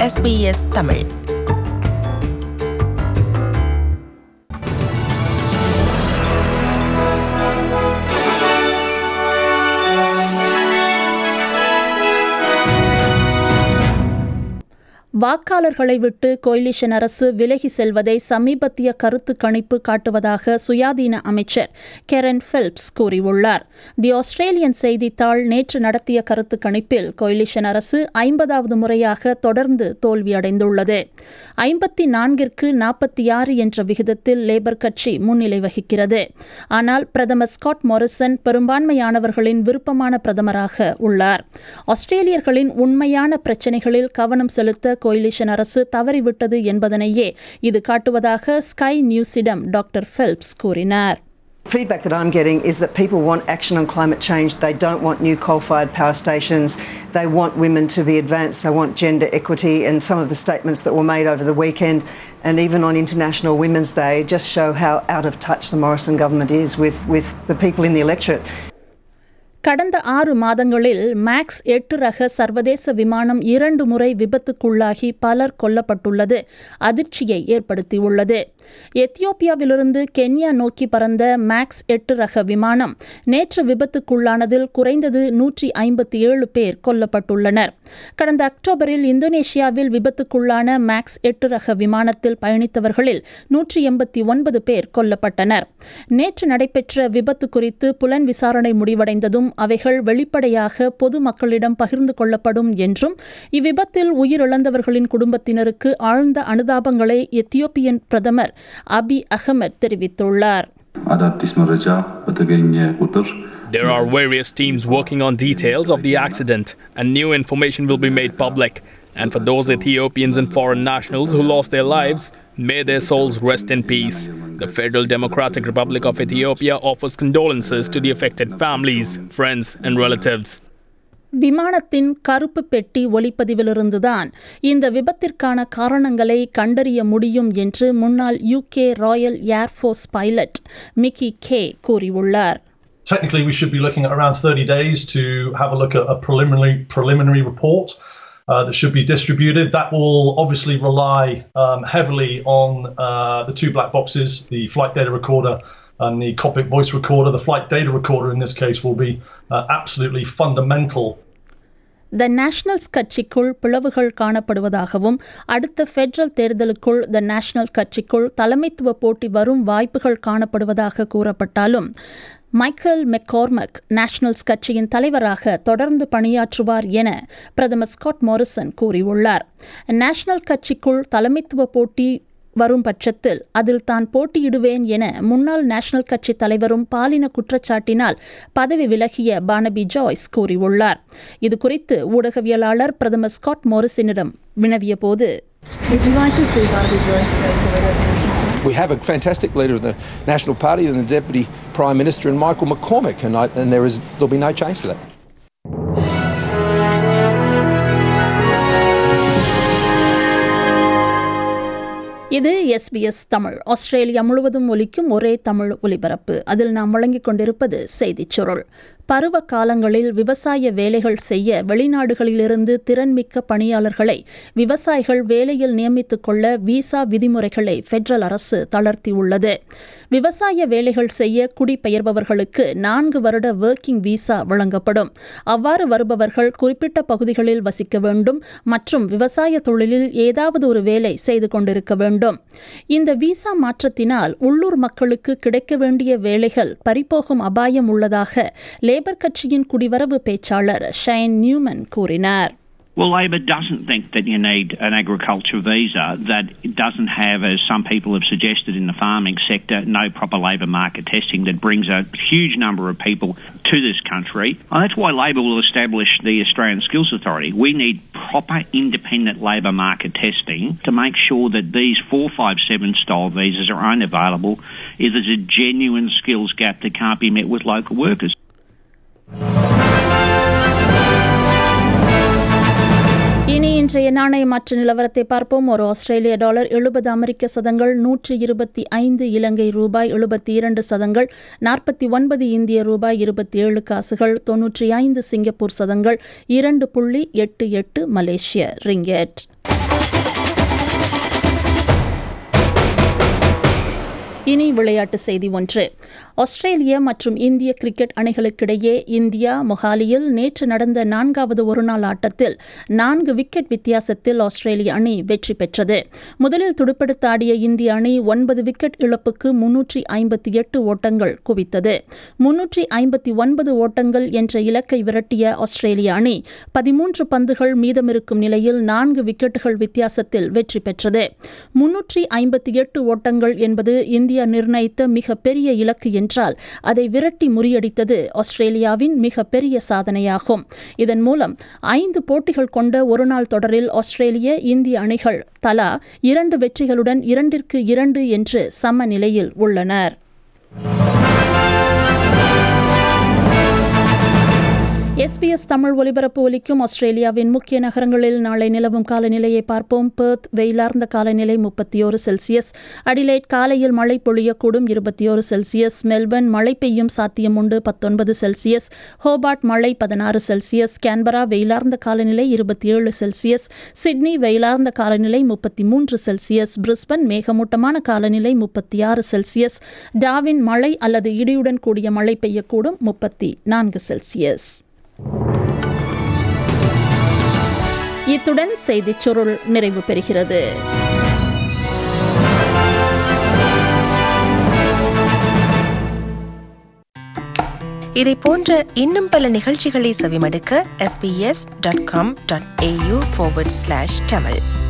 SBS Tamil வாக்காளர்களை விட்டு coalition அரசு விலகி செல்வதை சமீபத்திய கருத்து கணிப்பு காட்டுவதாக சுயாதீன அமைச்சர் கெரன் ஃபெல்ப்ஸ் கூறியுள்ளார் தி ஆஸ்திரேலியன் செய்தித்தாள் நேற்று நடத்திய கருத்து கணிப்பில் கோயிலிஷன் அரசு ஐம்பதாவது முறையாக தொடர்ந்து தோல்வியடைந்துள்ளது ஐம்பத்தி நான்கிற்கு நாற்பத்தி ஆறு என்ற விகிதத்தில் லேபர் கட்சி முன்னிலை வகிக்கிறது ஆனால் பிரதமர் ஸ்காட் மொரிசன் பெரும்பான்மையானவர்களின் விருப்பமான பிரதமராக உள்ளார் ஆஸ்திரேலியர்களின் உண்மையான பிரச்சினைகளில் கவனம் செலுத்த கோயிலிஷன் அரசு தவறிவிட்டது என்பதனையே இது காட்டுவதாக ஸ்கை நியூஸிடம் டாக்டர் ஃபெல்ப்ஸ் கூறினார் Feedback that I'm getting is that people want action on climate change. They don't want new coal fired power stations. They want women to be advanced. They want gender equity. And some of the statements that were made over the weekend and even on International Women's Day just show how out of touch the Morrison government is with, with the people in the electorate. கடந்த ஆறு மாதங்களில் maths எட்டு ரக சர்வதேச விமானம் இரண்டு முறை விபத்துக்குள்ளாகி பலர் கொல்லப்பட்டுள்ளது அதிர்ச்சியை ஏற்படுத்தியுள்ளது எத்தியோப்பியாவிலிருந்து கென்யா நோக்கி பறந்த மேக்ஸ் எட்டு ரக விமானம் நேற்று விபத்துக்குள்ளானதில் குறைந்தது நூற்றி ஐம்பத்தி ஏழு பேர் கொல்லப்பட்டுள்ளனர் கடந்த அக்டோபரில் இந்தோனேஷியாவில் விபத்துக்குள்ளான மேக்ஸ் எட்டு ரக விமானத்தில் பயணித்தவர்களில் நூற்றி எண்பத்தி ஒன்பது பேர் கொல்லப்பட்டனர் நேற்று நடைபெற்ற விபத்து குறித்து புலன் விசாரணை முடிவடைந்ததும் அவைகள் வெளிப்படையாக பொதுமக்களிடம் பகிர்ந்து கொள்ளப்படும் என்றும் இவ்விபத்தில் உயிரிழந்தவர்களின் குடும்பத்தினருக்கு ஆழ்ந்த அனுதாபங்களை எத்தியோப்பியன் பிரதமர் அபி அகமத் தெரிவித்துள்ளார் አዳዲስ መረጃ በተገኘ ቁጥር There are various teams working on details of the accident, and new information will be made public. And for those Ethiopians and foreign nationals who lost their lives, may their souls rest in peace. The Federal Democratic Republic of Ethiopia offers condolences to the affected families, friends, and relatives. விமானத்தின் கருப்பு பெட்டி ஒளிப்பதிவிலிருந்துதான் இந்த விபத்திற்கான காரணங்களை கண்டறிய முடியும் என்று முன்னாள் UK Royal air force pilot Mickey Kay கூறியுள்ளார் Technically, we should be looking at around 30 days to have a look at a preliminary preliminary report uh, that should be distributed. That will obviously rely um, heavily on uh, the two black boxes, the flight data recorder and the cockpit voice recorder. The flight data recorder, in this case, will be uh, absolutely fundamental the Nationals கட்சிக்குள் பிளவுகள் காணப்படுவதாகவும் அடுத்த federal தேர்தலுக்குள் the national கட்சிக்குள் தலைமைத்துவ போட்டி வரும் வாய்ப்புகள் காணப்படுவதாக கூறப்பட்டாலும் மைக்கேல் மெக்கார்மக் நேஷனல்ஸ் கட்சியின் தலைவராக தொடர்ந்து பணியாற்றுவார் என பிரதமர் ஸ்காட் மோரிசன் கூறியுள்ளார் நேஷனல் கட்சிக்குள் தலைமைத்துவ போட்டி வரும் பட்சத்தில் அதில் தான் போட்டியிடுவேன் என முன்னாள் நேஷனல் கட்சி தலைவரும் பாலின குற்றச்சாட்டினால் பதவி விலகிய பானபி ஜாய்ஸ் கூறியுள்ளார் இதுகுறித்து ஊடகவியலாளர் பிரதமர் ஸ்காட் மோரிசனிடம் வினவிய போது Would you like to see Barnaby Joyce as the leader of the National We have a fantastic leader of the National Party and the Deputy Prime Minister and Michael McCormick, and, I, and there is, there'll be no change to that. இது SBS Tamil Australia முழுவதும் ஒலிக்கும் ஒரே தமிழ் ஒலிபரப்பு அதில் நாம் வழங்கிக் கொண்டிருப்பது செய்திச் சுருள் பருவ காலங்களில் விவசாய வேலைகள் செய்ய வெளிநாடுகளிலிருந்து திறன்மிக்க பணியாளர்களை விவசாயிகள் வேலையில் நியமித்துக் கொள்ள விசா விதிமுறைகளை ஃபெடரல் அரசு தளர்த்தியுள்ளது விவசாய வேலைகள் செய்ய குடிபெயர்பவர்களுக்கு நான்கு வருட ஒர்க்கிங் விசா வழங்கப்படும் அவ்வாறு வருபவர்கள் குறிப்பிட்ட பகுதிகளில் வசிக்க வேண்டும் மற்றும் விவசாய தொழிலில் ஏதாவது ஒரு வேலை செய்து கொண்டிருக்க வேண்டும் இந்த விசா மாற்றத்தினால் உள்ளூர் மக்களுக்கு கிடைக்க வேண்டிய வேலைகள் பறிபோகும் அபாயம் உள்ளதாக லேபர் கட்சியின் குடிவரவு பேச்சாளர் ஷைன் நியூமன் கூறினார் Well, Labor doesn't think that you need an agriculture visa, that it doesn't have, as some people have suggested in the farming sector, no proper labour market testing that brings a huge number of people to this country. And that's why Labor will establish the Australian Skills Authority. We need proper independent labour market testing to make sure that these 457 style visas are only available if there's a genuine skills gap that can't be met with local workers. இனி இன்றைய நாணய மாற்று நிலவரத்தை பார்ப்போம் ஒரு ஆஸ்திரேலிய dollar எழுபது அமெரிக்க சதங்கள் நூற்றி இருபத்தி ஐந்து இலங்கை ரூபாய் எழுபத்தி இரண்டு சதங்கள் நாற்பத்தி ஒன்பது இந்திய ரூபாய் இருபத்தி ஏழு காசுகள் தொன்னூற்றி ஐந்து சிங்கப்பூர் சதங்கள் இரண்டு புள்ளி எட்டு எட்டு மலேசிய ரிங்கெட் இனி விளையாட்டு செய்தி ஒன்று ஆஸ்திரேலிய மற்றும் இந்திய கிரிக்கெட் அணிகளுக்கிடையே இந்தியா மொஹாலியில் நேற்று நடந்த நான்காவது ஒருநாள் ஆட்டத்தில் நான்கு விக்கெட் வித்தியாசத்தில் ஆஸ்திரேலிய அணி வெற்றி பெற்றது முதலில் துடுப்படுத்த ஆடிய இந்திய அணி ஒன்பது விக்கெட் இழப்புக்கு முன்னூற்றி ஐம்பத்தி எட்டு ஓட்டங்கள் குவித்தது முன்னூற்றி ஐம்பத்தி ஒன்பது ஓட்டங்கள் என்ற இலக்கை விரட்டிய ஆஸ்திரேலிய அணி பதிமூன்று பந்துகள் மீதமிருக்கும் நிலையில் நான்கு விக்கெட்டுகள் வித்தியாசத்தில் வெற்றி பெற்றது முன்னூற்றி ஐம்பத்தி எட்டு ஓட்டங்கள் என்பது இந்தியா நிர்ணயித்த மிக பெரிய இலக்கு என்றால் அதை விரட்டி முறியடித்தது ஆஸ்திரேலியாவின் மிக பெரிய சாதனையாகும் இதன் மூலம் ஐந்து போட்டிகள் கொண்ட ஒருநாள் தொடரில் ஆஸ்திரேலிய இந்திய அணிகள் தலா இரண்டு வெற்றிகளுடன் இரண்டிற்கு இரண்டு என்று சம நிலையில் உள்ளனர் எஸ்பிஎஸ் தமிழ் ஒலிபரப்பு ஒலிக்கும் ஆஸ்திரேலியாவின் முக்கிய நகரங்களில் நாளை நிலவும் காலநிலையை பார்ப்போம் பெர்த் வெயிலார்ந்த காலநிலை முப்பத்தி ஒரு செல்சியஸ் அடிலைட் காலையில் மழை பொழியக்கூடும் இருபத்தி ஒரு செல்சியஸ் மெல்பர்ன் மழை பெய்யும் சாத்தியம் உண்டு பத்தொன்பது செல்சியஸ் ஹோபார்ட் மழை பதினாறு செல்சியஸ் கேன்பரா வெயிலார்ந்த காலநிலை இருபத்தி ஏழு செல்சியஸ் சிட்னி வெயிலார்ந்த காலநிலை முப்பத்தி மூன்று செல்சியஸ் பிரிஸ்பன் மேகமூட்டமான காலநிலை முப்பத்தி ஆறு செல்சியஸ் டாவின் மழை அல்லது இடியுடன் கூடிய மழை பெய்யக்கூடும் முப்பத்தி நான்கு செல்சியஸ் இத்துடன் செய்திச் சுருள் நிறைவு பெறுகிறது இதை போன்ற இன்னும் பல நிகழ்ச்சிகளை செவிமடுக்க sbs.com.au forward slash tamil